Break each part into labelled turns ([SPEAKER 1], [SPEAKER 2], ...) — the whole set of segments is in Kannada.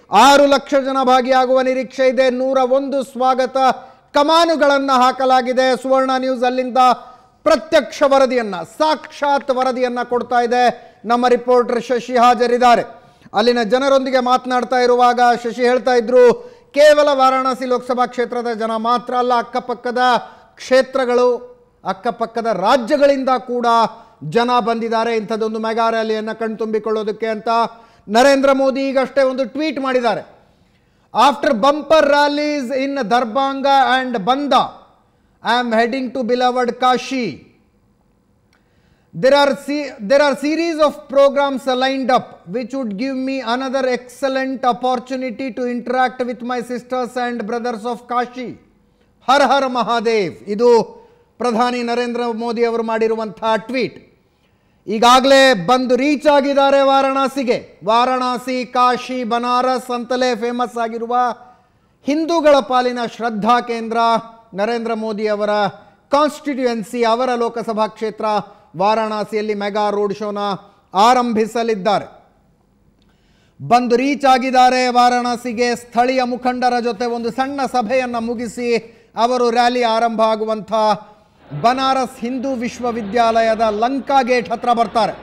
[SPEAKER 1] ಆರು ಲಕ್ಷ ಜನ ಭಾಗಿಯಾಗುವ ನಿರೀಕ್ಷೆ ಇದೆ ನೂರ ಒಂದು ಸ್ವಾಗತ ಕಮಾನುಗಳನ್ನು ಹಾಕಲಾಗಿದೆ ಸುವರ್ಣ ನ್ಯೂಸ್ ಅಲ್ಲಿಂದ ಪ್ರತ್ಯಕ್ಷ ವರದಿಯನ್ನ ಸಾಕ್ಷಾತ್ ವರದಿಯನ್ನ ಕೊಡ್ತಾ ಇದೆ ನಮ್ಮ ರಿಪೋರ್ಟರ್ ಶಶಿ ಹಾಜರಿದ್ದಾರೆ ಅಲ್ಲಿನ ಜನರೊಂದಿಗೆ ಮಾತನಾಡ್ತಾ ಇರುವಾಗ ಶಶಿ ಹೇಳ್ತಾ ಇದ್ರು ಕೇವಲ ವಾರಾಣಸಿ ಲೋಕಸಭಾ ಕ್ಷೇತ್ರದ ಜನ ಮಾತ್ರ ಅಲ್ಲ ಅಕ್ಕಪಕ್ಕದ ಕ್ಷೇತ್ರಗಳು ಅಕ್ಕಪಕ್ಕದ ರಾಜ್ಯಗಳಿಂದ ಕೂಡ ಜನ ಬಂದಿದ್ದಾರೆ ಇಂಥದ್ದೊಂದು ಮೆಗಾ ರ್ಯಾಲಿಯನ್ನು ಕಣ್ತುಂಬಿಕೊಳ್ಳೋದಕ್ಕೆ ಅಂತ ನರೇಂದ್ರ ಮೋದಿ ಈಗಷ್ಟೇ ಒಂದು ಟ್ವೀಟ್ ಮಾಡಿದ್ದಾರೆ after bumper rallies in Darbhanga and ಬಂದ I am heading to beloved Kashi there are se- there are series of programs lined up which would give me another excellent opportunity to interact with my sisters and brothers of kashi ಹರ್ ಹರ್ ಮಹಾದೇವ್ ಇದು ಪ್ರಧಾನಿ ನರೇಂದ್ರ ಮೋದಿ ಅವರು ಮಾಡಿರುವಂತಹ ಟ್ವೀಟ್ ಈಗಾಗಲೇ ಬಂದು ರೀಚ್ ಆಗಿದ್ದಾರೆ ವಾರಾಣಸಿಗೆ ವಾರಾಣಸಿ ಕಾಶಿ ಬನಾರಸ್ ಅಂತಲೇ ಫೇಮಸ್ ಆಗಿರುವ ಹಿಂದೂಗಳ ಪಾಲಿನ ಶ್ರದ್ಧಾ ಕೇಂದ್ರ ನರೇಂದ್ರ ಮೋದಿ ಅವರ ಕಾನ್ಸ್ಟಿಟ್ಯೂಯೆನ್ಸಿ ಅವರ ಲೋಕಸಭಾ ಕ್ಷೇತ್ರ ವಾರಾಣಸಿಯಲ್ಲಿ ಮೆಗಾ ರೋಡ್ ಶೋನ ಆರಂಭಿಸಲಿದ್ದಾರೆ ಬಂದು ರೀಚ್ ಆಗಿದ್ದಾರೆ ವಾರಾಣಸಿಗೆ ಸ್ಥಳೀಯ ಮುಖಂಡರ ಜೊತೆ ಒಂದು ಸಣ್ಣ ಸಭೆಯನ್ನು ಮುಗಿಸಿ ಅವರು ರ್ಯಾಲಿ ಆರಂಭ ಆಗುವಂಥ ಬನಾರಸ್ ಹಿಂದೂ ವಿಶ್ವವಿದ್ಯಾಲಯದ ಲಂಕಾ ಗೇಟ್ ಹತ್ರ ಬರ್ತಾರೆ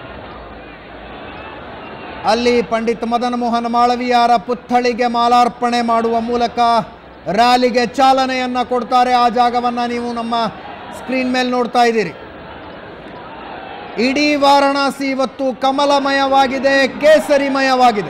[SPEAKER 1] ಅಲ್ಲಿ ಪಂಡಿತ್ ಮದನ್ ಮೋಹನ್ ಮಾಳವಿಯಾರ ಪುತ್ಥಳಿಗೆ ಮಾಲಾರ್ಪಣೆ ಮಾಡುವ ಮೂಲಕ ರ್ಯಾಲಿಗೆ ಚಾಲನೆಯನ್ನ ಕೊಡ್ತಾರೆ ಆ ಜಾಗವನ್ನ ನೀವು ನಮ್ಮ ಸ್ಕ್ರೀನ್ ಮೇಲೆ ನೋಡ್ತಾ ಇದ್ದೀರಿ ಇಡೀ ವಾರಾಣಸಿ ಇವತ್ತು ಕಮಲಮಯವಾಗಿದೆ ಕೇಸರಿಮಯವಾಗಿದೆ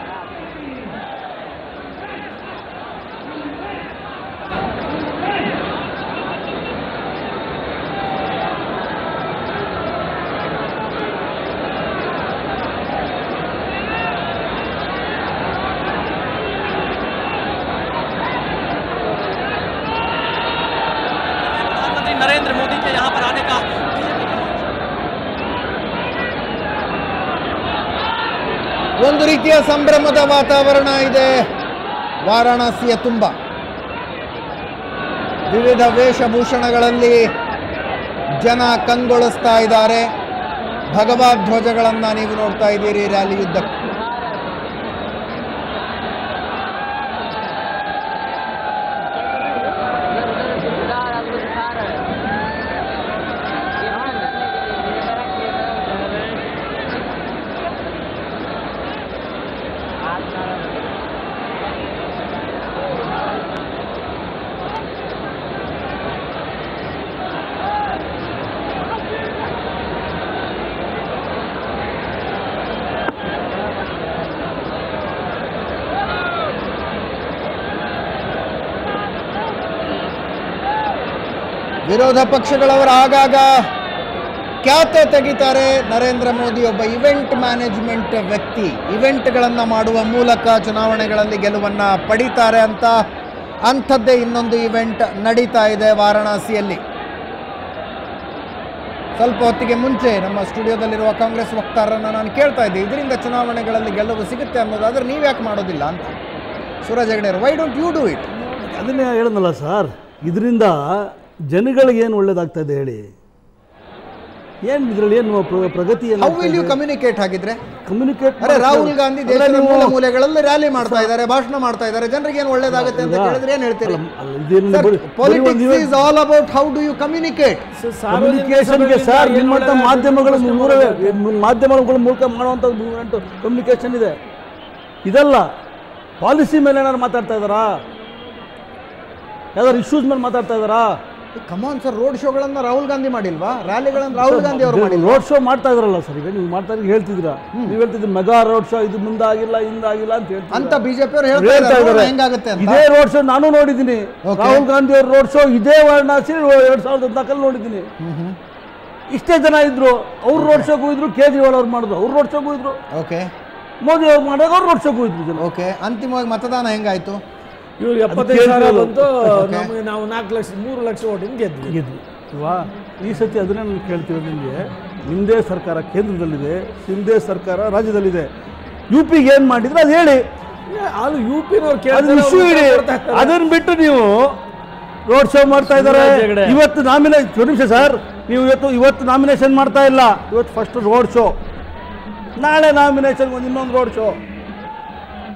[SPEAKER 2] प्रधानमंत्री नरेंद्र मोदी के यहाँ पर आने का बीजेपी का
[SPEAKER 1] ಒಂದು ರೀತಿಯ ಸಂಭ್ರಮದ ವಾತಾವರಣ ಇದೆ ವಾರಾಣಸಿಯ ತುಂಬ ವಿವಿಧ ವೇಷಭೂಷಣಗಳಲ್ಲಿ ಜನ ಕಂಗೊಳಿಸ್ತಾ ಇದ್ದಾರೆ ಭಗವದ್ ಧ್ವಜಗಳನ್ನು ನೀವು ನೋಡ್ತಾ ಇದ್ದೀರಿ ರ್ಯಾಲಿ ಯುದ್ಧಕ್ಕೆ ವಿರೋಧ ಪಕ್ಷಗಳವರು ಆಗಾಗ ಖ್ಯಾತೆ ತೆಗಿತಾರೆ ನರೇಂದ್ರ ಮೋದಿ ಒಬ್ಬ ಇವೆಂಟ್ ಮ್ಯಾನೇಜ್ಮೆಂಟ್ ವ್ಯಕ್ತಿ ಇವೆಂಟ್ಗಳನ್ನು ಮಾಡುವ ಮೂಲಕ ಚುನಾವಣೆಗಳಲ್ಲಿ ಗೆಲುವನ್ನು ಪಡಿತಾರೆ ಅಂತ ಅಂಥದ್ದೇ ಇನ್ನೊಂದು ಇವೆಂಟ್ ನಡೀತಾ ಇದೆ ವಾರಾಣಸಿಯಲ್ಲಿ ಸ್ವಲ್ಪ ಹೊತ್ತಿಗೆ ಮುಂಚೆ ನಮ್ಮ ಸ್ಟುಡಿಯೋದಲ್ಲಿರುವ ಕಾಂಗ್ರೆಸ್ ವಕ್ತಾರರನ್ನು ನಾನು ಕೇಳ್ತಾ ಇದ್ದೆ ಇದರಿಂದ ಚುನಾವಣೆಗಳಲ್ಲಿ ಗೆಲುವು ಸಿಗುತ್ತೆ ಅನ್ನೋದಾದ್ರೆ ನೀವು ಯಾಕೆ ಮಾಡೋದಿಲ್ಲ ಅಂತ ಸೂರಜ್ ಹೆಗಡೆಯವರು why don't you do it
[SPEAKER 3] ಅದನ್ನೇ ಹೇಳಿದ್ನಲ್ಲ ಸರ್ ಇದರಿಂದ ಜನಗಳಿಗೆ ಏನು ಒಳ್ಳೇದಾಗ್ತಾ ಇದೆ ಹೇಳಿ ಏನು ಇದರಲ್ಲಿ ಏನು ಪ್ರ- ಪ್ರಗತಿ
[SPEAKER 1] ಹೌ ವಿಲ್ ಯು ಕಮ್ಯುನಿಕೇಟ್ ಹಾಗಿದ್ರೆ
[SPEAKER 3] ಕಮ್ಯುನಿಕೇಟ್
[SPEAKER 1] ಅರೆ ರಾಹುಲ್ ಗಾಂಧಿ ದೇಶದ ಮೂಲೆ ಮೂಲೆಗಳಲ್ಲಿ ರ್ಯಾಲಿ ಮಾಡ್ತಾ ಇದ್ದಾರೆ ಭಾಷಣ ಮಾಡ್ತಾ ಇದ್ದಾರೆ ಜನರಿಗೆ ಏನು ಒಳ್ಳೇದಾಗುತ್ತೆ ಅಂತ ಕೇಳಿದ್ರೆ ಏನ್ ಹೇಳ್ತೀರಿ politics is all about how do you communicate
[SPEAKER 3] ಕಮ್ಯುನಿಕೇಷನ್ಗೆ ಸರ್ ನಿಮ್ಮಂಥ ಮಾಧ್ಯಮಗಳ ಮೂಲವೇ ಮಾಧ್ಯಮಗಳ ಮೂಲಕ ಮಾಡುವಂಥ ಕಮ್ಯುನಿಕೇಷನ್ ಇದೆ ಇದಲ್ಲ ಪಾಲಿಸಿ ಮೇಲೆ ಏನಾದ್ರು ಮಾತಾಡ್ತಾ ಇದ್ದಾರಾ ಯಾವ್ದಾದ್ರು ಇಶ್ಯೂಸ್ ಮೇಲೆ ಮಾತಾಡ್ತಾ ಇದ್ದಾರಾ
[SPEAKER 1] ಕಮಾನ್ ಸರ್ ರೋಡ್ ಶೋಗಳನ್ನ ರಾಹುಲ್ ಗಾಂಧಿ ಮಾಡಿಲ್ವಾ ರ್ಯಾಲಿಗಳನ್ನ ರಾಹುಲ್ ಗಾಂಧಿ ಅವರು ಮಾಡಿಲ್ವಾ
[SPEAKER 3] ರೋಡ್ ಶೋ ಮಾಡ್ತಾ ಇದ್ರಲ್ಲ ಸರ್ ಈಗ ನೀವು ಮಾಡ್ತಾ ಇದ್ರೆ ಹೇಳ್ತಿದ್ದೀರಾ ನೀವು ಹೇಳ್ತಿದ್ರಿ ಮೆಗಾ ರೋಡ್ ಶೋ ಇದು ಮುಂದಾಗಿಲ್ಲ ಹಿಂದಾಗಿಲ್ಲ ಅಂತ ಹೇಳ್ತೀರಾ
[SPEAKER 1] ಅಂತ ಬಿಜೆಪಿ ಅವರು ಹೇಳ್ತಾ
[SPEAKER 3] ಹೇಳ್ತಾ
[SPEAKER 1] ಇದ್ದಾರೆ
[SPEAKER 3] ಇದ್ದಾರೆ.
[SPEAKER 1] ಹೆಂಗಾಗುತ್ತೆ ಅಂತ
[SPEAKER 3] ಇದೇ ರೋಡ್ ಶೋ ನಾನು ನೋಡಿದ್ದೀನಿ
[SPEAKER 1] Okay.
[SPEAKER 3] ರಾಹುಲ್ ಗಾಂಧಿ ಅವ್ರ ರೋಡ್ ಶೋ ಇದೇ ವಾರಣಾಸಿ ಎರಡ್ ಸಾವಿರದ ಹದಿನಾಲ್ಕಲ್ಲಿ ನೋಡಿದ್ದೀನಿ ಇಷ್ಟೇ ಜನ ಇದ್ರು ಅವ್ರು ರೋಡ್ ಶೋಗೆ ಹೋಗಿದ್ರು ಕೇಜ್ರಿವಾಲ್ ಅವ್ರು ಮಾಡಿದ್ರು ಅವ್ರು ರೋಡ್ ಶೋಗೆ ಹೋಗಿದ್ರು
[SPEAKER 1] ಓಕೆ
[SPEAKER 3] ಮೋದಿ ಅವ್ರು ಮಾಡಿದಾಗ ಅವ್ರು ರೋಡ್ ಶೋಗೆ ಹೋಗಿದ್ರು ಜನ
[SPEAKER 1] ಓಕೆ ಅಂತಿಮವಾಗಿ ಮತದಾನ ಹೆಂಗಾಯ್ತು
[SPEAKER 4] ಇವ್ರು ಎಪ್ಪತ್ತೈದು ಸಾವಿರ
[SPEAKER 3] ಕೇಳಿದ್ರು.
[SPEAKER 4] ಬಂತು
[SPEAKER 1] Okay.
[SPEAKER 4] ನಮಗೆ ನಾವು ನಾಲ್ಕು ಲಕ್ಷ ಮೂರು ಲಕ್ಷ ಓಟಿಂಗ್ ಗೆದ್ವಿ
[SPEAKER 3] ಗೆದ್ವಿ ಅಲ್ವಾ ಈ ಸತಿ ಅದನ್ನೇ ನಾನು ಕೇಳ್ತಿರೋದು ನಿಮಗೆ ನಿಮ್ಮದೇ ಸರ್ಕಾರ ಕೇಂದ್ರದಲ್ಲಿದೆ ನಿಮ್ಮದೇ ಸರ್ಕಾರ ರಾಜ್ಯದಲ್ಲಿದೆ ಯು ಪಿಗೆ ಏನು ಮಾಡಿದ್ರೆ ಅದು ಹೇಳಿ
[SPEAKER 4] ಅದು ಯು ಪಿನವ್ರು
[SPEAKER 3] ಅದು ಇಶ್ಯೂ ಇಡಿ ಅದನ್ನ ಬಿಟ್ಟು ನೀವು ರೋಡ್ ಶೋ ಮಾಡ್ತಾ ಇದ್ದಾರೆ
[SPEAKER 4] ಸುಮ್ಮನೆ ಜಗಡೆ.
[SPEAKER 3] ಇವತ್ತು ನಾಮಿನೇಷನ್ ಒಂದು ನಿಮಿಷ ಸರ್ ನೀವು ಇವತ್ತು ಇವತ್ತು ನಾಮಿನೇಷನ್ ಮಾಡ್ತಾ ಇಲ್ಲ ಇವತ್ತು ಫಸ್ಟ್ ರೋಡ್ ಶೋ ನಾಳೆ ನಾಮಿನೇಷನ್ ಒಂದು ಇನ್ನೊಂದು ರೋಡ್ ಶೋ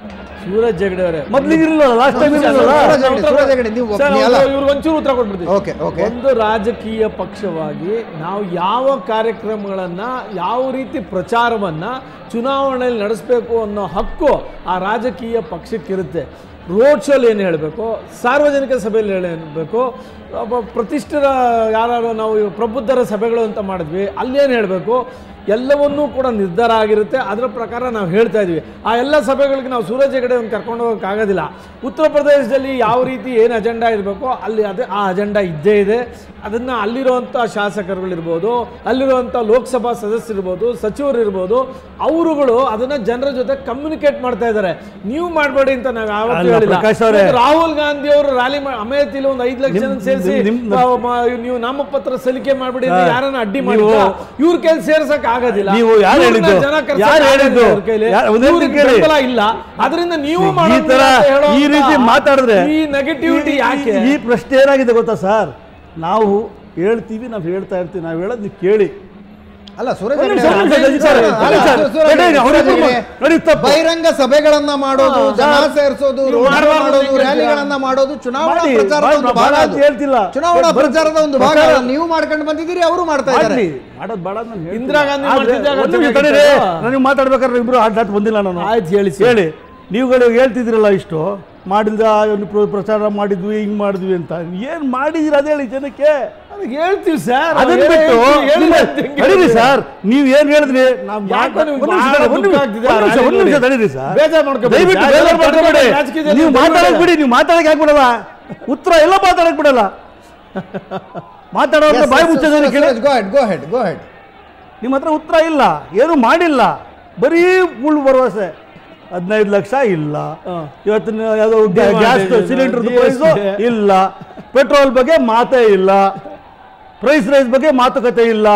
[SPEAKER 4] ಸೂರಜ್ ಹೆಗಡೆ ಅವರೇ
[SPEAKER 3] ಮೊದ್ಲಿಗೆ ಇರಲಿಲ್ಲ ಲಾಸ್ಟ್ ಟೈಮ್ ಇರಲಿಲ್ಲ
[SPEAKER 1] ಸೂರಜ್ ಹೆಗಡೆ, ಸೂರಜ್ ಹೆಗಡೆ, ನೀವು
[SPEAKER 4] ಸರ್,
[SPEAKER 1] ಒಬ್ಬನೇ ಅಲ್ಲ.
[SPEAKER 4] ಅವ್ರು- ಇವ್ರಿಗೆ ಒಂಚೂರು ಉತ್ತರ ಕೊಟ್ಬಿಡ್ತೀವಿ
[SPEAKER 1] ಓಕೆ, ಓಕೆ.
[SPEAKER 4] ಒಂದು ರಾಜಕೀಯ ಪಕ್ಷವಾಗಿ ನಾವು ಯಾವ ಕಾರ್ಯಕ್ರಮಗಳನ್ನ ಯಾವ ರೀತಿ ಪ್ರಚಾರವನ್ನ ಚುನಾವಣೆಯಲ್ಲಿ ನಡೆಸಬೇಕು ಅನ್ನೋ ಹಕ್ಕು ಆ ರಾಜಕೀಯ ಪಕ್ಷಕ್ಕಿರುತ್ತೆ ರೋಡ್ ಶೋಲಿ ಏನು ಹೇಳಬೇಕು ಸಾರ್ವಜನಿಕ ಸಭೆಯಲ್ಲಿ ಹೇಳಬೇಕು ಒಬ್ಬ ಪ್ರತಿಷ್ಠರ ಯಾರು ನಾವು ಇವ್ ಪ್ರಬುದ್ಧರ ಸಭೆಗಳು ಅಂತ ಮಾಡಿದ್ವಿ ಅಲ್ಲೇನು ಹೇಳಬೇಕು ಎಲ್ಲವನ್ನೂ ಕೂಡ ನಿರ್ಧಾರ ಆಗಿರುತ್ತೆ ಅದರ ಪ್ರಕಾರ ನಾವು ಹೇಳ್ತಾ ಇದ್ವಿ ಆ ಎಲ್ಲ ಸಭೆಗಳಿಗೆ ನಾವು ಸೂರಜ್ ಹೆಗಡೆ ಒಂದು ಕರ್ಕೊಂಡು ಹೋಗೋಕ್ಕಾಗೋದಿಲ್ಲ ಉತ್ತರ ಪ್ರದೇಶದಲ್ಲಿ ಯಾವ ರೀತಿ ಏನು ಅಜೆಂಡಾ ಇರಬೇಕೋ ಅಲ್ಲಿ ಅದೇ ಆ ಅಜೆಂಡಾ ಇದ್ದೇ ಇದೆ ಅದನ್ನು ಅಲ್ಲಿರುವಂಥ ಶಾಸಕರುಗಳಿರ್ಬೋದು ಅಲ್ಲಿರುವಂಥ ಲೋಕಸಭಾ ಸದಸ್ಯರಿರ್ಬೋದು ಸಚಿವರು ಇರ್ಬೋದು ಅವರುಗಳು ಅದನ್ನು ಜನರ ಜೊತೆ ಕಮ್ಯುನಿಕೇಟ್ ಮಾಡ್ತಾ ಇದ್ದಾರೆ ನೀವು ಮಾಡಬೇಡಿ ಅಂತ ನಾವು ಯಾವತ್ತೂ
[SPEAKER 3] ಅಲ್ಲ,
[SPEAKER 4] ಹೇಳಿಲ್ಲ
[SPEAKER 3] ಪ್ರಕಾಶ್ ಅವರೇ.
[SPEAKER 4] ಇವತ್ತು ರಾಹುಲ್ ಗಾಂಧಿ ಅವರು ರ್ಯಾಲಿ ಅಮೇಥಿಲಿ ಒಂದು ಐದು ಲಕ್ಷ ಜನ
[SPEAKER 3] ನಿಮ್-
[SPEAKER 4] ಸೇರಿಸಿ
[SPEAKER 3] ನಿಮ್- ನಿಮ್-
[SPEAKER 4] ನೀವು ನಾಮಪತ್ರ ಸಲ್ಲಿಕೆ ಮಾಡ್ಬಿಡಿ ಅಂತ
[SPEAKER 3] ಹಾ.
[SPEAKER 4] ಯಾರನ್ನ ಅಡ್ಡಿ
[SPEAKER 3] ನೀವು-
[SPEAKER 4] ಮಾಡಿ ಇವ್ರ ಕೈಲಿ ಸೇರ್ಸಕ್ ಆಗೋದಿಲ್ಲ
[SPEAKER 3] ನೀವು ಯಾರು
[SPEAKER 4] ಇವ್ರನ್ನ
[SPEAKER 3] ಹೇಳಿದ್ದು?
[SPEAKER 4] ಜನ ಕರ್ಸಕ್
[SPEAKER 3] ಯಾರು
[SPEAKER 4] ಆಗೋದಿಲ್ಲ
[SPEAKER 3] ಹೇಳಿದ್ದು?
[SPEAKER 4] ಇವ್ರ ಕೈಲಿ.
[SPEAKER 3] ಯಾ- ಒಂದೇ
[SPEAKER 4] ಇವ್ರಿಗೆ
[SPEAKER 3] ಕೇಳಿ.
[SPEAKER 4] ಬೆಂಬಲ ಇಲ್ಲ ಅದರಿಂದ ನೀವು
[SPEAKER 3] ಈ
[SPEAKER 4] ಮಾಡೋದಿಲ್ಲ
[SPEAKER 3] ತರ
[SPEAKER 4] ಅಂತ ಹೇಳೋ
[SPEAKER 3] ಈ ರೀತಿ
[SPEAKER 4] ಅಂತ
[SPEAKER 3] ಮಾತಾಡಿದ್ರೆ
[SPEAKER 4] ಈ ನೆಗೆಟಿವಿಟಿ
[SPEAKER 3] ಈ-
[SPEAKER 4] ಯಾಕೆ
[SPEAKER 3] ಈ ಪ್ರಶ್ನೆ ಏನಾಗಿದೆ ಗೊತ್ತಾ ಸರ್ ನಾವು ಹೇಳ್ತೀವಿ ನಾವು ಹೇಳ್ತಾ ಇರ್ತೀವಿ ನಾವು ಹೇಳೋದು ನೀವು ಕೇಳಿ
[SPEAKER 1] ಅಲ್ಲ ಸೂರಜ್
[SPEAKER 3] ಒಂದು
[SPEAKER 1] ಹೆಗಡೆ
[SPEAKER 3] ನಿಮಿಷ, ಒಂದು ನಿಮಿಷ,
[SPEAKER 1] ಅಲ್ಲ,
[SPEAKER 3] ಸರ್,
[SPEAKER 1] ಅಲ್ಲ,
[SPEAKER 3] ಸರ್,
[SPEAKER 1] ಸೂರಜ್
[SPEAKER 3] ನೋಡಿ,
[SPEAKER 1] ಹೆಗಡೆ,
[SPEAKER 3] ಅವ್ರು
[SPEAKER 1] ಸೂರಜ್ ಹೆಗಡೆ,
[SPEAKER 3] ನೋಡಿ, ತಪ್ಪು.
[SPEAKER 1] ಬಹಿರಂಗ ಸಭೆಗಳನ್ನ ಮಾಡೋದು
[SPEAKER 3] ಹಾ,
[SPEAKER 1] ಜನ
[SPEAKER 3] ಸರ್,
[SPEAKER 1] ಸೇರಿಸೋದು
[SPEAKER 4] ನೀವು
[SPEAKER 1] ರೋಡ್ ಶೋ
[SPEAKER 4] ಮಾಡಬಾರ್ದು
[SPEAKER 1] ಮಾಡೋದು
[SPEAKER 4] ಅಂತ
[SPEAKER 1] ರ್ಯಾಲಿಗಳನ್ನ ಮಾಡೋದು ಚುನಾವಣಾ
[SPEAKER 3] ಮಾಡಿ,
[SPEAKER 1] ಪ್ರಚಾರದ
[SPEAKER 3] ಮಾಡಿ,
[SPEAKER 1] ಒಂದು
[SPEAKER 3] ಬೇಡ
[SPEAKER 1] ಭಾಗ
[SPEAKER 3] ಅಂತ
[SPEAKER 1] ಅದು.
[SPEAKER 3] ಹೇಳ್ತಿಲ್ಲ.
[SPEAKER 1] ಚುನಾವಣಾ
[SPEAKER 3] ಬಟ್-
[SPEAKER 1] ಪ್ರಚಾರದ ಒಂದು ಭಾಗ
[SPEAKER 3] ಪ್ರಚಾರ-
[SPEAKER 1] ಅದು. ನೀವು ಮಾಡ್ಕೊಂಡು ಬಂದಿದ್ದೀರಿ ಅವರು ಮಾಡ್ತಾ ಇದ್ದಾರೆ
[SPEAKER 3] ಮಾಡ್ಲಿ ಮಾಡೋದು ಬೇಡ ಅಂತ ನಾನು ಹೇಳ್ತಿಲ್ಲ.
[SPEAKER 4] ಇಂದಿರಾ ಗಾಂಧಿ
[SPEAKER 3] ಆದ್ರೆ
[SPEAKER 4] ಮಾಡ್ತಿದ್ದಾಗ
[SPEAKER 3] ಒಂದು ನಿಮಿಷ
[SPEAKER 4] ಚೆನ್ನಾಗಿತ್ತು.
[SPEAKER 3] ತಡೀರಿ. ನಾನು ಮಾತಾಡ್ಬೇಕಾದ್ರೆ ಇಬ್ರು ಆ ಡಾಟ್ ಬಂದಿಲ್ಲ ನಾನು
[SPEAKER 4] ಆಯ್ತು ಹೇಳಿ ಸರ್.
[SPEAKER 3] ಹೇಳಿ ನೀವುಗಳು ಹೇಳ್ತಿದ್ರಲ್ಲ ಇಷ್ಟು ಮಾಡಿದ ಒಂದು ಪ್ರ- ಪ್ರಚಾರ ಮಾಡಿದ್ವಿ ಹಿಂಗ್ ಮಾಡಿದ್ವಿ ಅಂತ ಏನ್ ಮಾಡಿದಿರ ಅದೇ ಹೇಳಿ ಜನಕ್ಕೆ
[SPEAKER 4] ಅದಕ್ಕೆ ಹೇಳ್ತೀವಿ ಸರ್
[SPEAKER 3] ಅದನ್ನ ಬಿಟ್ಟು ತಡೀರಿ ಸರ್ ನೀವ್ ಏನ್ ಹೇಳಿದ್ರಿ ನಾವ್
[SPEAKER 4] ಯಾಕೋ
[SPEAKER 3] ಮಾಡ್-
[SPEAKER 4] ನಿಮ್ಗೆ
[SPEAKER 3] ಒಂದ್ ನಿಮಿಷ
[SPEAKER 4] ಬಹಳ
[SPEAKER 3] ತಡೀರಿ, ಒಂದ್
[SPEAKER 4] ದುಃಖ
[SPEAKER 3] ನಿಮಿಷ,
[SPEAKER 4] ಆಗ್ತಿದೆ
[SPEAKER 3] ಒಂದ್ ನಿಮಿಷ,
[SPEAKER 4] ಆ
[SPEAKER 3] ಒಂದ್ ನಿಮಿಷ
[SPEAKER 4] ರಾಜಕೀಯದಲ್ಲಿ.
[SPEAKER 3] ತಡೀರಿ ಸರ್
[SPEAKER 4] ಬೇಜಾರ್ ಮಾಡ್ಕೊಬೇಡಿ.
[SPEAKER 3] ದಯವಿಟ್ಟು
[SPEAKER 4] ಯಾರು
[SPEAKER 3] ಬೇಜಾರ್
[SPEAKER 4] ಮಾಡ್ಕೊಬೇಡಿ,
[SPEAKER 3] ಮಾಡ್ಕೊಬೇಡಿ.
[SPEAKER 4] ರಾಜಕೀಯದಲ್ಲಿ
[SPEAKER 3] ನೀವು
[SPEAKER 4] ದಯವಿಟ್ಟು
[SPEAKER 3] ಮಾತಾಡಕ್ ಬಿಡಿ ನೀವು ಮಾತಾಡಕ್ ಆಗ್ಬಿಡಲ್ಲ ಉತ್ತರ ಎಲ್ಲ ಮಾತಾಡಕ್ ಬಿಡಲ್ಲ ಮಾತಾಡೋದ್ರ ಬಾಯಿ ಮುಚ್ಚೋದನ್ನ ಕೇಳಿ
[SPEAKER 1] go ahead go ahead go ahead
[SPEAKER 3] ನಿಮ್ಮ ಹತ್ರ ಉತ್ತರ ಇಲ್ಲ ಏನು ಮಾಡಿಲ್ಲ ಬರೀ ಮುಳ್ಳು ಭರವಸೆ ಹದಿನೈದು ಲಕ್ಷ ಇಲ್ಲ
[SPEAKER 4] ಹಾ.
[SPEAKER 3] ಇವತ್ತಿನ ಯಾವುದೋ
[SPEAKER 4] Demand
[SPEAKER 3] ಗ್ಯಾಸ್
[SPEAKER 4] ಇದೆ,
[SPEAKER 3] ಸಿಲಿಂಡರ್
[SPEAKER 4] GST
[SPEAKER 3] ಪ್ರೈಸು
[SPEAKER 4] ಇದೆ.
[SPEAKER 3] ಇಲ್ಲ ಪೆಟ್ರೋಲ್ ಬಗ್ಗೆ ಮಾತೇ ಇಲ್ಲ ಪ್ರೈಸ್ ರೈಸ್ ಬಗ್ಗೆ ಮಾತುಕತೆ ಇಲ್ಲ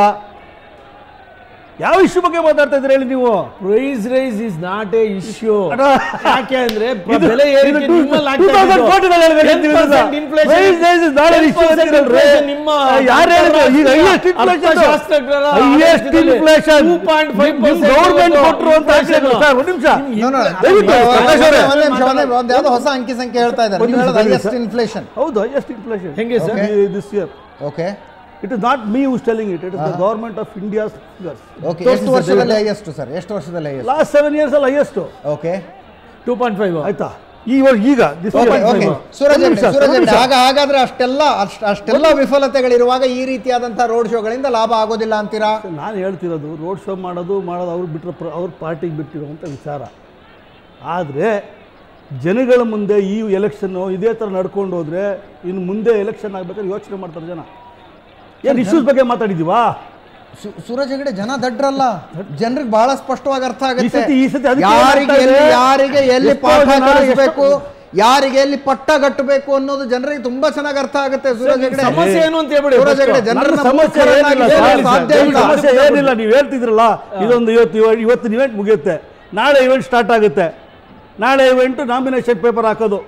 [SPEAKER 3] ಯಾವ ಇಶ್ಯೂ ಬಗ್ಗೆ ಮಾತಾಡ್ತಾ ಇದ್ದೀರಿ ಹೇಳಿ ನೀವು
[SPEAKER 4] price rise is not a issue
[SPEAKER 3] ಅಣ್ಣ,
[SPEAKER 4] ಯಾಕೆ ಅಂದ್ರೆ ಪ್ರ-
[SPEAKER 3] ಇದು-
[SPEAKER 4] ಬೆಲೆ ಏರಿಕೆ
[SPEAKER 3] ಇದು two-
[SPEAKER 4] ನಿಮ್ಮಲ್ಲಿ ಆಗ್ತಾ
[SPEAKER 3] 2014 ನಲ್ಲಿ
[SPEAKER 4] ಇರೋದು.
[SPEAKER 3] ಹೇಳ್ಬೇಕು
[SPEAKER 4] 10% inflation-
[SPEAKER 3] Price rise is not an issue
[SPEAKER 4] 10%
[SPEAKER 3] ಅಂತೀರಲ್ರಿ.
[SPEAKER 4] inflation ನಿಮ್ಮ
[SPEAKER 3] ಯಾರು ಹೇಳಿದ್ರು? ಈಗ highest inflation.
[SPEAKER 4] ಅರ್ಥಶಾಸ್ತ್ರಜ್ಞರ
[SPEAKER 3] Highest
[SPEAKER 4] ಆಡಳಿತದಲ್ಲಿ
[SPEAKER 3] inflation.
[SPEAKER 4] 2.5%
[SPEAKER 3] ನಿಮ್ government
[SPEAKER 4] ಇವತ್ತು
[SPEAKER 3] ಕೊಟ್ರು ಅಂತ
[SPEAKER 4] inflation.
[SPEAKER 3] ಹಾಕಿದ್ರು ಸರ್, ಒಂದ್ ನಿಮಿಷ.
[SPEAKER 1] No, no,
[SPEAKER 3] ದಯವಿಟ್ಟು
[SPEAKER 1] ಒಂದ್
[SPEAKER 3] ಪ್ರಕಾಶ್ ಅವರೇ.
[SPEAKER 1] ನಿಮಿಷ, ಒಂದ್ ನಿಮಿಷ, ಒಂದ್ ನಿಮಿಷ, ಒಂದ್ ಯಾವ್ದೋ ಹೊಸ ಅಂಕಿ ಸಂಖ್ಯೆ ಹೇಳ್ತಾ ಇದ್ದಾರೆ
[SPEAKER 3] ಒಂದ್
[SPEAKER 1] ನೀವು
[SPEAKER 3] ನಿಮಿಷ
[SPEAKER 1] ಹೇಳೋದು
[SPEAKER 3] ತಡೀರಿ
[SPEAKER 1] highest
[SPEAKER 3] ಸರ್.
[SPEAKER 1] inflation
[SPEAKER 3] ಹೌದು ಹೈಯೆಸ್ಟ್ ಇನ್ಫ್ಲೇಷನ್
[SPEAKER 4] ಹೆಂಗೆ sir?
[SPEAKER 3] This year
[SPEAKER 1] okay
[SPEAKER 3] it is not me who's telling it it is the government of India's figures
[SPEAKER 1] okay ಎಷ್ಟು ವರ್ಷದಲ್ಲಿ ಹೈಯೆಸ್ಟ್ ಸರ್ ಎಷ್ಟು ವರ್ಷದಲ್ಲಿ ಹೈಯೆಸ್ಟ್
[SPEAKER 3] ಲಾಸ್ಟ್ ಸೆವೆನ್ ಇಯರ್ಸ್ ಅಲ್ಲಿ ಹೈಯೆಸ್ಟ್
[SPEAKER 1] ಓಕೆ
[SPEAKER 4] 2.5
[SPEAKER 3] ಆಯ್ತಾ ಈ ವರ್ಷ ಈಗ this year.
[SPEAKER 1] ಓಕೆ ಓಕೆ
[SPEAKER 3] ಒಂದ್
[SPEAKER 1] ಸೂರಜ್
[SPEAKER 3] ನಿಮಿಷ,
[SPEAKER 1] ಹೆಗ್ಡೆ, ಸೂರಜ್
[SPEAKER 3] ಒಂದ್
[SPEAKER 1] ಹೆಗ್ಡೆ,
[SPEAKER 3] ನಿಮಿಷ.
[SPEAKER 1] ಆಗ ಹಾಗಾದ್ರೆ ಅಷ್ಟೆಲ್ಲ ಅಷ್ಟ್- ಅಷ್ಟೆಲ್ಲ ವಿಫಲತೆಗಳಿರುವಾಗ ಈ ರೀತಿಯಾದಂತಹ ರೋಡ್ ಶೋಗಳಿಂದ ಲಾಭ ಆಗೋದಿಲ್ಲ ಅಂತೀರಾ
[SPEAKER 3] ನಾನು ಹೇಳ್ತಿರೋದು ರೋಡ್ ಶೋ ಮಾಡೋದು ಮಾಡೋದು ಅವ್ರು ಬಿಟ್ಟರೆ ಅವ್ರ ಪಾರ್ಟಿಗೆ ಬಿಟ್ಟಿರುವಂಥ ವಿಚಾರ ಆದರೆ ಜನಗಳ ಮುಂದೆ ಈ ಎಲೆಕ್ಷನ್ನು ಇದೇ ಥರ ನಡ್ಕೊಂಡು ಹೋದರೆ ಇನ್ನು ಮುಂದೆ ಎಲೆಕ್ಷನ್ ಆಗ್ಬೇಕಾದ್ರೆ ಯೋಚನೆ ಮಾಡ್ತಾರೆ ಜನ ಏನು ಇಶ್ಯೂಸ್ ಬಗ್ಗೆ ಮಾತಾಡಿದೀವಾ
[SPEAKER 1] ಸು- ಸೂರಜ್ ಹೆಗಡೆ ಜನ ದಡ್ರಲ್ಲ ಜನರಿಗೆ ಬಹಳ ಸ್ಪಷ್ಟವಾಗಿ ಅರ್ಥ
[SPEAKER 3] ಈ
[SPEAKER 1] ಆಗುತ್ತೆ
[SPEAKER 3] ಸತಿ- ಈ ಸತಿ ಅದಕ್ಕೆ
[SPEAKER 1] ಯಾರಿಗೆ
[SPEAKER 3] ಏನಾಗ್ತಾ ಇದೆ?
[SPEAKER 1] ಎಲ್ಲಿ ಯಾರಿಗೆ ಎಲ್ಲಿ
[SPEAKER 3] ಎಷ್ಟೋ
[SPEAKER 1] ಪಾಠ
[SPEAKER 3] ಜನ,
[SPEAKER 1] ಕಲಿಸ್ಬೇಕು
[SPEAKER 3] ಎಷ್ಟೋ-
[SPEAKER 1] ಯಾರಿಗೆ ಎಲ್ಲಿ ಪಟ್ಟ ಕಟ್ಟಬೇಕು ಅನ್ನೋದು ಜನರಿಗೆ ತುಂಬಾ ಚೆನ್ನಾಗಿ ಅರ್ಥ ಆಗುತ್ತೆ ಸೂರಜ್ ಹೆಗಡೆ
[SPEAKER 4] ಸಮಸ್ಯೆ ಏನು ಅಂತ ಹೇಳ್ಬಿಡಿ
[SPEAKER 1] ಸೂರಜ್ ಹೆಗಡೆ
[SPEAKER 4] first.
[SPEAKER 1] ಜನರನ್ನ
[SPEAKER 3] ನನ್ನ ಸಮಸ್ಯೆ
[SPEAKER 1] ಮೂರ್ಖರನ್ನಾಗಿ
[SPEAKER 3] ಏನಿಲ್ಲ
[SPEAKER 1] ಮಾಡಲು
[SPEAKER 3] ಸರ್.
[SPEAKER 1] ಸಾಧ್ಯ
[SPEAKER 3] ನನ್ನ
[SPEAKER 1] ಇಲ್ಲ
[SPEAKER 3] ಸಮಸ್ಯೆ ಏನಿಲ್ಲ ನೀವು ಹೇಳ್ತಿದ್ರಲ್ಲ ಇದೊಂದು ಇವತ್ತು ಇವ- ಇವತ್ತಿನ ಇವೆಂಟ್ ಮುಗಿಯುತ್ತೆ ನಾಳೆ ಇವೆಂಟ್ ಸ್ಟಾರ್ಟ್ ಆಗುತ್ತೆ ನಾಳೆ ಇವೆಂಟು ನಾಮಿನೇಷನ್ ಪೇಪರ್ ಹಾಕೋದು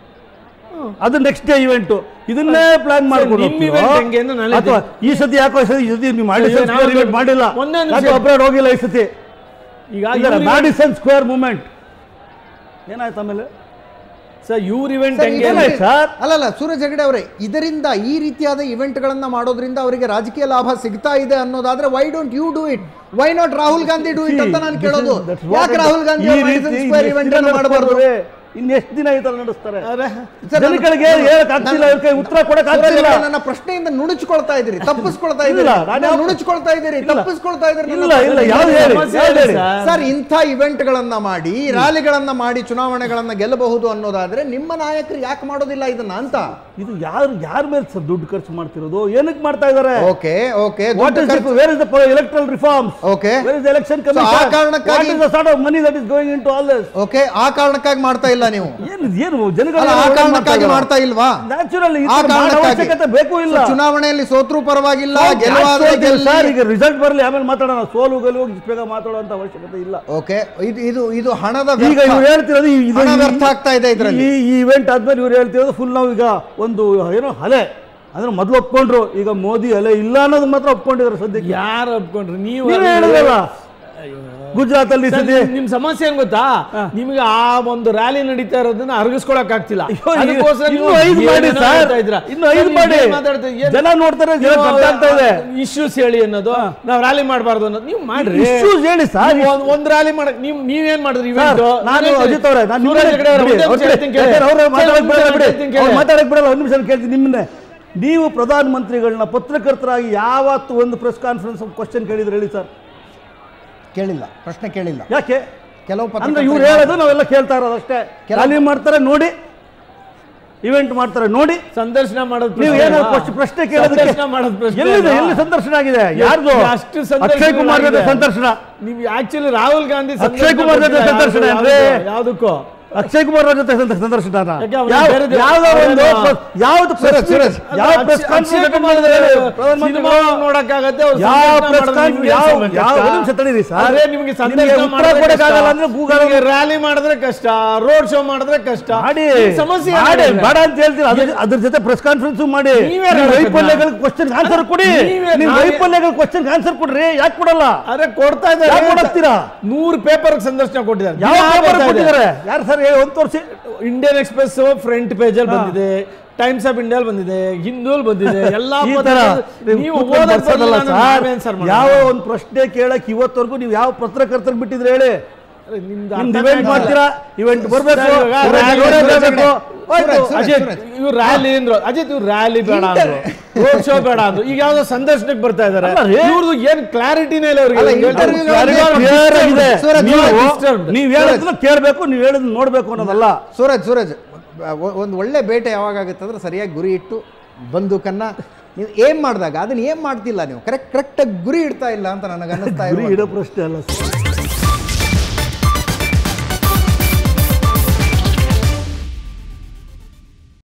[SPEAKER 3] ಅದು ನೆಕ್ಸ್ಟ್ ಡೇ ಇವೆಂಟು ಇದನ್ನೇ ಪ್ಲಾನ್ ಮಾಡ್ಕೊಂಡು
[SPEAKER 4] ನಿಮ್ event ಹೆಂಗೆ ಅಂದ್ರೆ ನಾಳೆ
[SPEAKER 3] ಅಥವಾ ಈ ಸತಿ ಯಾಕೋ ಈ ಸತಿ ಈ ಸತಿ ನೀವು ಮಾಡಿಸನ್
[SPEAKER 4] ನಾವು
[SPEAKER 3] ಸ್ಕ್ವೇರ್ ಇವೆಂಟ್ ಮಾಡಿಲ್ಲ
[SPEAKER 4] ಒಂದೇ ನಿಮಿಷ.
[SPEAKER 3] ಯಾಕೋ ಅಪ್ರೋಡ್ ಹೋಗಿಲ್ಲ ಈ ಸತಿ
[SPEAKER 4] ಈಗ
[SPEAKER 3] ಈಗ ಮ್ಯಾಡಿಸನ್ ಸ್ಕ್ವೇರ್ ಮೂಮೆಂಟ್ ಏನಾಯ್ತು ಆಮೇಲೆ
[SPEAKER 4] ಸರ್ ಇವ್ರ ಇವೆಂಟ್
[SPEAKER 1] ಸರ್,
[SPEAKER 4] ಹೆಂಗೆ
[SPEAKER 1] ಈಗ-
[SPEAKER 3] ಏನಾಯ್ತು ಸರ್?
[SPEAKER 1] ಅಲ್ಲಲ್ಲ ಸೂರಜ್ ಹೆಗಡೆ ಅವರೇ ಇದರಿಂದ ಈ ರೀತಿಯಾದ ಇವೆಂಟ್ಗಳನ್ನ ಮಾಡೋದ್ರಿಂದ ಅವರಿಗೆ ರಾಜಕೀಯ ಲಾಭ ಸಿಗ್ತಾ ಇದೆ ಅನ್ನೋದಾದ್ರೆ why don't you do it why not Rahul Gandhi do it ಅಂತ ನಾನು
[SPEAKER 3] See,
[SPEAKER 1] ಕೇಳೋದು
[SPEAKER 3] this is- that's what
[SPEAKER 1] ಯಾಕೆ
[SPEAKER 3] it-
[SPEAKER 1] ರಾಹುಲ್ ಗಾಂಧಿ
[SPEAKER 3] ಈ ರೀತಿ
[SPEAKER 1] ಸ್ಕ್ವೇರ್ ಇವೆಂಟ್ ಅನ್ನು ಮಾಡಬಾರ್ದು
[SPEAKER 3] ಇನ್ನೆಷ್ಟು ದಿನ ಈ ತರ ನಡೆಸ್ತಾರೆ
[SPEAKER 4] ಅರೆ,
[SPEAKER 1] ಸರ್,
[SPEAKER 3] ಜನಗಳಿಗೆ
[SPEAKER 1] ನಾನು-
[SPEAKER 3] ಹೇಳಕ್ ಆಗ್ತಿಲ್ಲ
[SPEAKER 1] ನಾನು-
[SPEAKER 3] ಇವ್ರ ಕೈ ಉತ್ತರ ಕೊಡಕ್
[SPEAKER 1] ಸೂರಜ್
[SPEAKER 3] ಆಗ್ತಿಲ್ಲ
[SPEAKER 1] ಹೆಗಡೆ, ನನ್ನ ಪ್ರಶ್ನೆಯಿಂದ ನುಣುಚ್ಕೊಳ್ತಾ ಇದ್ದೀರಿ ತಪ್ಪಿಸ್ಕೊಳ್ತಾ ಇದ್ದೀರಿ
[SPEAKER 3] ಇಲ್ಲ, ನಾನು
[SPEAKER 1] ನೀವು
[SPEAKER 3] ಯಾವ-
[SPEAKER 1] ನುಣುಚ್ಕೊಳ್ತಾ ಇದ್ದೀರಿ
[SPEAKER 3] ಇಲ್ಲ.
[SPEAKER 1] ತಪ್ಪಿಸ್ಕೊಳ್ತಾ ಇದ್ದೀರಿ ನನ್ನ
[SPEAKER 3] ಇಲ್ಲ ಇಲ್ಲ ಯಾವ್ದು ಹೇಳಿ
[SPEAKER 4] ಸಮಸ್ಯೆ
[SPEAKER 3] ಯಾವ್ದು
[SPEAKER 4] ಇದೆ
[SPEAKER 3] ಹೇಳಿ
[SPEAKER 4] ಸರ್.
[SPEAKER 1] ಸರ್ ಇಂಥ ಇವೆಂಟ್ ಗಳನ್ನ ಮಾಡಿ ರ್ಯಾಲಿಗಳನ್ನ ಮಾಡಿ ಚುನಾವಣೆಗಳನ್ನ ಗೆಲ್ಲಬಹುದು ಅನ್ನೋದಾದ್ರೆ ನಿಮ್ಮ ನಾಯಕರು ಯಾಕೆ ಮಾಡೋದಿಲ್ಲ ಇದನ್ನ ಅಂತ
[SPEAKER 3] ಇದು ಯಾರು ಯಾರ ಮೇಲೆ ಸರ್ ದುಡ್ಡು ಖರ್ಚು ಮಾಡ್ತಿರೋದು ಏನಕ್ಕೆ ಮಾಡ್ತಾ ಇದ್ದಾರೆ
[SPEAKER 1] okay okay
[SPEAKER 3] what is where is the electoral reforms
[SPEAKER 1] Okay.
[SPEAKER 3] Where is election
[SPEAKER 1] So, ಆ ಕಾರಣಕ್ಕಾಗಿ-
[SPEAKER 3] what is the sort of money that is going into all this
[SPEAKER 1] okay ಆ ಕಾರಣಕ್ಕಾಗಿ ಮಾಡ್ತಾ ಇಲ್ಲ ನೀವು
[SPEAKER 3] ಏನು ಏನು ಜನಗಳ
[SPEAKER 1] ಅಲ್ಲ, ಆ ಕಾರಣಕ್ಕಾಗಿ ಮಾಡ್ತಾ ಇಲ್ವಾ
[SPEAKER 3] ನ್ಯಾಚುರಲ್
[SPEAKER 1] ಆ ಕಾರಣಕ್ಕಾಗಿ
[SPEAKER 3] ಅವಶ್ಯಕತೆ ಬೇಕು ಇಲ್ಲ
[SPEAKER 1] So, ಚುನಾವಣೆಯಲ್ಲಿ ಸೋತ್ರು ಪರವಾಗಿಲ್ಲ
[SPEAKER 3] ಸೋಲ್-
[SPEAKER 1] ಗೆಲುವಾದ್ರೆ
[SPEAKER 3] ಯಾಕ್ ಸೋಲ್ತೀವಿ ಸರ್
[SPEAKER 1] ಗೆಲ್ಲಿ
[SPEAKER 3] ಈಗ ರಿಸಲ್ಟ್ ಬರಲಿ ಆಮೇಲೆ ಮಾತಾಡೋಣ ಸೋಲು ಗೆಲುವು ಇಷ್ಟು ಬೇಗ ಮಾತಾಡುವಂತ ಅವಶ್ಯಕತೆ ಇಲ್ಲ
[SPEAKER 1] ಓಕೆ ಇದು ಇದು ಇದು ಹಣದ
[SPEAKER 3] ಈಗ
[SPEAKER 1] ವ್ಯರ್ಥ.
[SPEAKER 3] ಇವ್ರು ಹೇಳ್ತಿರೋದು ಈ- ಇದು
[SPEAKER 1] ಹಣ
[SPEAKER 3] ಈ-
[SPEAKER 1] ವ್ಯರ್ಥ ಆಗ್ತಾ ಇದೆ ಇದ್ರಲ್ಲಿ.
[SPEAKER 3] ಈ ಇವೆಂಟ್ ಆದ್ಮೇಲೆ ಇವ್ರು ಹೇಳ್ತಿರೋದು ಫುಲ್ ನಾವು ಈಗ ಒಂದು ಏನೋ ಅಲೆ ಅಂದ್ರೆ ಮೊದಲು ಒಪ್ಕೊಂಡ್ರು ಈಗ ಮೋದಿ ಅಲೆ ಇಲ್ಲ ಅನ್ನೋದು ಮಾತ್ರ ಒಪ್ಕೊಂಡಿದ್ದಾರೆ ಸದ್ಯಕ್ಕೆ
[SPEAKER 4] ಯಾರು ಒಪ್ಕೊಂಡ್ರಿ ನೀವು
[SPEAKER 3] ನೀವೇ ಹೇಳಿದ್ರಲ್ಲ ಗುಜರಾತಲ್ಲಿ ಈ
[SPEAKER 4] ಸರ್,
[SPEAKER 3] ಸತಿ
[SPEAKER 4] ನಿಮ್- ನಿಮ್ ಸಮಸ್ಯೆ ಏನ್ ಗೊತ್ತಾ ನಿಮ್ಗೆ ಆ ಒಂದು ರ್ಯಾಲಿ ನಡೀತಾ ಇರೋದನ್ನ ಅರಗಿಸ್ಕೊಳಕ್ ಆಗ್ತಿಲ್ಲ
[SPEAKER 3] ಅಯ್ಯೋ,
[SPEAKER 4] ಅದಕ್ಕೋಸ್ಕರ
[SPEAKER 3] ಇನ್ನು
[SPEAKER 4] ನೀವು
[SPEAKER 3] ಐದು ಮಾಡಿ
[SPEAKER 4] ಏನೇನೋ
[SPEAKER 3] ಸರ್.
[SPEAKER 4] ಹೇಳ್ತಾ ಇದ್ದೀರಾ.
[SPEAKER 3] ಇನ್ನು
[SPEAKER 4] ಸರ್,
[SPEAKER 3] ಐದು
[SPEAKER 4] ನೀವು
[SPEAKER 3] ಮಾಡಿ.
[SPEAKER 4] ಏನ್ ಮಾತಾಡ್ತಾ ಇದ್ದೀರಾ?
[SPEAKER 3] ಜನ ನೋಡ್ತಾರೆ, ಜನ
[SPEAKER 4] ನೀವು
[SPEAKER 3] ಗೊತ್ತಾಗ್ತಾ ಇದೆ.
[SPEAKER 4] ಇಶ್ಯೂಸ್ ಹೇಳಿ ಅನ್ನೋದು ನಾವ್ ರ್ಯಾಲಿ ಮಾಡಬಾರ್ದು ಅನ್ನೋದು ನೀವು ಮಾಡ್ರಿ
[SPEAKER 3] Issues ಹೇಳಿ ಸರ್.
[SPEAKER 4] ನೀವು ಒಂದ್- ಒಂದ್ ರ್ಯಾಲಿ ಮಾಡಕ್ ನೀವು ನೀವೇನ್ ಮಾಡಿದ್ರಿ
[SPEAKER 3] ಸರ್,
[SPEAKER 4] event?
[SPEAKER 3] ನಾನು
[SPEAKER 4] ನಾನು
[SPEAKER 3] ಅಜಿತ್ ಅವರೇ ನಾನು
[SPEAKER 4] ಸೂರಜ್ ಹೆಗಡೆ ಅವ್ರೆ, ಒಂದೇ ನಿಮಿಷ ಹೇಳ್ತೀನಿ ಕೇಳಿ.
[SPEAKER 3] ಅವ್ರ
[SPEAKER 4] ಸರ್,
[SPEAKER 3] ಮಾತಾಡಕ್
[SPEAKER 4] ಒಂದೇ
[SPEAKER 3] ಬಿಡಲ್ಲ
[SPEAKER 4] ನಿಮಿಷ
[SPEAKER 3] ಬಿಡಿ
[SPEAKER 4] ಹೇಳ್ತೀನಿ ಕೇಳಿ.
[SPEAKER 3] ಅವ್ರು ಮಾತಾಡಕ್ ಬಿಡಲ್ಲ ಒಂದು ನಿಮಿಷ ಕೇಳ್ತೀನಿ ನಿಮ್ಮನ್ನೇ ನೀವು ಪ್ರಧಾನಮಂತ್ರಿಗಳನ್ನ ಪತ್ರಕರ್ತರಾಗಿ ಯಾವತ್ತು ಒಂದು ಪ್ರೆಸ್ ಕಾನ್ಫರೆನ್ಸ್ ಕ್ವಶನ್ ಕೇಳಿದ್ರೆ ಹೇಳಿ ಸರ್
[SPEAKER 1] ಕೇಳಿಲ್ಲ ಪ್ರಶ್ನೆ ಕೇಳಿಲ್ಲ
[SPEAKER 3] ಯಾಕೆ
[SPEAKER 1] ಕೆಲವು
[SPEAKER 3] ಅಂದ್ರೆ
[SPEAKER 1] ಪತ್ರಕರ್ತರಿಗೆ
[SPEAKER 3] ಇವ್ರು ಹೇಳೋದು ನಾವೆಲ್ಲ ಕೇಳ್ತಾ ಇರೋದು ಅಷ್ಟೇ
[SPEAKER 1] ಕೆಲ-
[SPEAKER 3] ರ್ಯಾಲಿ ಮಾಡ್ತಾರೆ ನೋಡಿ ಇವೆಂಟ್ ಮಾಡ್ತಾರೆ ನೋಡಿ
[SPEAKER 4] ಸಂದರ್ಶನ ಮಾಡೋದು
[SPEAKER 3] ನೀವು
[SPEAKER 4] ಪ್ರಶ್ನೆ
[SPEAKER 3] ಏನೋ
[SPEAKER 4] ಅಲ್ಲ.
[SPEAKER 3] ಪ್ರಶ್ನೆ ಪ್ರಶ್ನೆ ಕೇಳೋದಕ್ಕೆ
[SPEAKER 4] ಸಂದರ್ಶನ ಮಾಡೋದು ಪ್ರಶ್ನೆ
[SPEAKER 3] ಎಲ್ಲಿದೆ
[SPEAKER 4] ಅಲ್ಲ.
[SPEAKER 3] ಎಲ್ಲಿ ಸಂದರ್ಶನ ಆಗಿದೆ ಯಾರ್ದು
[SPEAKER 4] ಅಷ್ಟು ಸಂದರ್ಶನ
[SPEAKER 3] ಅಕ್ಷಯ್ ಕುಮಾರ್ ಜೊತೆ
[SPEAKER 4] ಆಗಿದೆ.
[SPEAKER 3] ಸಂದರ್ಶನ
[SPEAKER 4] ನೀವು ಆಕ್ಚುಲಿ ರಾಹುಲ್ ಗಾಂಧಿ
[SPEAKER 3] ಅಕ್ಷಯ್ ಕುಮಾರ್ ಜೊತೆ ಸಂದರ್ಶನ ಅಂದ್ರೆ?
[SPEAKER 4] ಯಾವ್ದಕ್ಕೂ
[SPEAKER 3] ಅಕ್ಷಯ್ ಕುಮಾರ್ ಅವ್ರ ಜೊತೆ ಸಂದ- ಸಂದರ್ಶನ
[SPEAKER 4] ಯಾಕೆ ಅವ್ರು
[SPEAKER 3] ಯಾವ-
[SPEAKER 4] ಬೇರೆ ದೇ-
[SPEAKER 3] ಯಾವ್ದೋ ಒಂದು
[SPEAKER 4] ಅವ್ರೇನೋ-
[SPEAKER 3] ಪ್ರ- ಯಾವ್ದು
[SPEAKER 1] ಸೂರಜ್,
[SPEAKER 3] press
[SPEAKER 1] ಸೂರಜ್.
[SPEAKER 3] meet- ಯಾವ ಪ್ರೆಸ್
[SPEAKER 4] ಅಕ್ಷಯ್ ಕುಮಾರ್ ಸಿನಿಮಾ ನೋಡಕ್ಕಾಗತ್ತೆ ಅವ್ರು
[SPEAKER 3] ಯಾವ
[SPEAKER 4] ಸಂದರ್ಶನ
[SPEAKER 3] ಪ್ರೆಸ್
[SPEAKER 4] ಮಾಡೋದು ನಿಮ್ಗೆ
[SPEAKER 3] ಯಾವ
[SPEAKER 4] ಸಮಯ ಕಷ್ಟ.
[SPEAKER 3] ಯಾವ ನಿಮಿಷ ತಡೀರಿ ಸರ್
[SPEAKER 4] ಆದ್ರೆ ನಿಮ್ಗೆ ಸಂದರ್ಶನ
[SPEAKER 3] ನಿಮ್ಗೆ ಉತ್ತರ
[SPEAKER 4] ಮಾಡಿದ್ರೆ
[SPEAKER 3] ಕೊಡಕ್ಕಾಗಲ್ಲ
[SPEAKER 4] ಕಷ್ಟ.
[SPEAKER 3] ಅಂದ್ರೆ ಗೂಗಲ್
[SPEAKER 4] ನಿಮ್ಗೆ ರ್ಯಾಲಿ ಮಾಡಿದ್ರೆ ಕಷ್ಟ ರೋಡ್ ಶೋ ಮಾಡಿದ್ರೆ ಕಷ್ಟ
[SPEAKER 3] ಮಾಡಿ
[SPEAKER 4] ನಿಮ್ ಸಮಸ್ಯೆ
[SPEAKER 3] ಮಾಡಿ
[SPEAKER 4] ಏನಿದೆ?
[SPEAKER 3] ಬೇಡ ಅಂತ ಹೇಳ್ತೀರಾ ಅದ್ರ ಅದ್ರ ಜೊತೆ ಪ್ರೆಸ್ ಕಾನ್ಫರೆನ್ಸ್ ಮಾಡಿ
[SPEAKER 4] ನೀವೇ
[SPEAKER 3] ನೀವು
[SPEAKER 4] ಹೇಳೋದನ್ನ.
[SPEAKER 3] ವೈಫಲ್ಯಗಳ ಕ್ವಶನ್ ಆನ್ಸರ್ ಕೊಡಿ
[SPEAKER 4] ನೀವೇ-
[SPEAKER 3] ನೀವು
[SPEAKER 4] ನಾವೇ-
[SPEAKER 3] ವೈಫಲ್ಯಗಳ ಕ್ವಶನ್ ಆನ್ಸರ್ ಕೊಡ್ರಿ ಯಾಕೆ ಕೊಡಲ್ಲ
[SPEAKER 4] ಅರೆ ಕೊಡ್ತಾ
[SPEAKER 3] ಯಾಕ್
[SPEAKER 4] ಇದ್ದಾರೆ
[SPEAKER 3] ಕೊಡಕ್ತೀರಾ?
[SPEAKER 4] ನೂರು ಪೇಪರ್ ಸಂದರ್ಶನ ಕೊಟ್ಟಿದ್ದಾರೆ
[SPEAKER 3] ಯಾವ
[SPEAKER 4] ದಿನಾ
[SPEAKER 3] ಪೇಪರ್
[SPEAKER 4] ಬರ್ತಾ ಇದೆ.
[SPEAKER 3] ಕೊಟ್ಟಿದ್ದಾರೆ ಯಾರು ಸರ್ ಒಂದು ತೋರಿಸಿ
[SPEAKER 4] ಇಂಡಿಯನ್ ಎಕ್ಸ್ಪ್ರೆಸ್ ಫ್ರಂಟ್ ಪೇಜ್ ಅಲ್ಲಿ ಬಂದಿದೆ ಟೈಮ್ಸ್ ಆಫ್ ಇಂಡಿಯಾ ಬಂದಿದೆ ಹಿಂದೂಲ್ ಬಂದಿದೆ ಎಲ್ಲಾ
[SPEAKER 3] ಈ ತರ
[SPEAKER 4] ಪತ್ರಿಕೆ- ನೀವು
[SPEAKER 3] ಕೂತ್ಕೊಂಡು
[SPEAKER 4] ಓದೋದ್
[SPEAKER 3] ಬರ್ಸೋದಲ್ಲ
[SPEAKER 4] ಬರಲ್ಲ, ನಾನು
[SPEAKER 3] ಸರ್.
[SPEAKER 4] ನಾವೇ answer ಮಾಡೋಣ.
[SPEAKER 3] ಯಾವ ಒಂದು ಪ್ರಶ್ನೆ ಕೇಳಕ್ ಇವತ್ತವರೆಗೂ ನೀವು ಯಾವ ಪತ್ರಕರ್ತರಿಗೆ ಬಿಟ್ಟಿದ್ರೆ ಹೇಳಿ
[SPEAKER 4] ಅರೆ, ನಿಮ್ದು
[SPEAKER 3] ನಿಮ್ದು
[SPEAKER 4] ಅರ್ಥನೇ
[SPEAKER 3] ಇವೆಂಟ್
[SPEAKER 4] ಆಗಲ್ಲ.
[SPEAKER 3] ಮಾಡ್ತೀರಾ ಇವೆಂಟ್ ಬರ್ಬೇಕು
[SPEAKER 4] ಸರ್, ಇವಾಗ
[SPEAKER 3] ಇವ್ರು
[SPEAKER 4] rally
[SPEAKER 3] ನೋಡೇ
[SPEAKER 4] ಸೂರಜ್
[SPEAKER 3] ಬರ್ಬೇಕು.
[SPEAKER 1] ಸೂರಜ್,
[SPEAKER 3] ಹೋಯ್ತು.
[SPEAKER 1] ಸೂರಜ್.
[SPEAKER 4] ಅಜಿತ್ ಇವ್ರು ರ್ಯಾಲಿ ಅಂದ್ರು ಅಜಿತ್ ಇವ್ರು ರ್ಯಾಲಿ ಬೇಡ ಅಂದ್ರು ರೋಡ್ ಶೋ ಬೇಡ ಅಂದ್ರು ಈಗ ಯಾವ್ದೋ ಸಂದರ್ಶನಕ್ಕೆ ಬರ್ತಾ ಇದಾರೆ
[SPEAKER 3] ಅಲ್ಲ ರೀ.
[SPEAKER 4] ಇವ್ರದ್ದು ಏನ್ ಕ್ಲಾರಿಟಿನೇ ಇಲ್ಲ ಅವ್ರಿಗೆ
[SPEAKER 1] ಅಲ್ಲ,
[SPEAKER 4] ಇವ್ರು
[SPEAKER 1] interview
[SPEAKER 4] ಹೇಳ್ತಾರೆ,
[SPEAKER 1] ಗಳಲ್ಲಿ
[SPEAKER 4] clarity
[SPEAKER 3] Clear ಆಗಿದೆ.
[SPEAKER 1] ಸೂರಜ್,
[SPEAKER 3] ನೀವು
[SPEAKER 4] disturbed.
[SPEAKER 3] ನೀವು ಹೇಳೋದನ್ನ ಕೇಳಬೇಕು ನೀವು ಹೇಳೋದನ್ನ ನೋಡ್ಬೇಕು ಅನ್ನೋದಲ್ಲ
[SPEAKER 1] ಸೂರಜ್ ಸೂರಜ್ ಒಂದು ಒಳ್ಳೆ ಬೇಟೆ ಯಾವಾಗ ಆಗುತ್ತೆ ಅಂದ್ರೆ ಸರಿಯಾಗಿ ಗುರಿ ಇಟ್ಟು ಬಂದೂಕನ್ನ ನೀವು ಏಮ್ ಮಾಡಿದಾಗ ಅದನ್ನ ಏನ್ ಮಾಡ್ತಿಲ್ಲ ನೀವು ಕರೆಕ್ಟ್ ಕರೆಕ್ಟಾಗಿ ಗುರಿ ಇಡ್ತಾ ಇಲ್ಲ ಅಂತ ನನಗೆ ಅನ್ನಿಸ್ತಾ
[SPEAKER 3] ಗುರಿ
[SPEAKER 1] ಇರೋ
[SPEAKER 3] ಇಡೋ ಪ್ರಶ್ನೆ ಅಲ್ಲ ಸರ್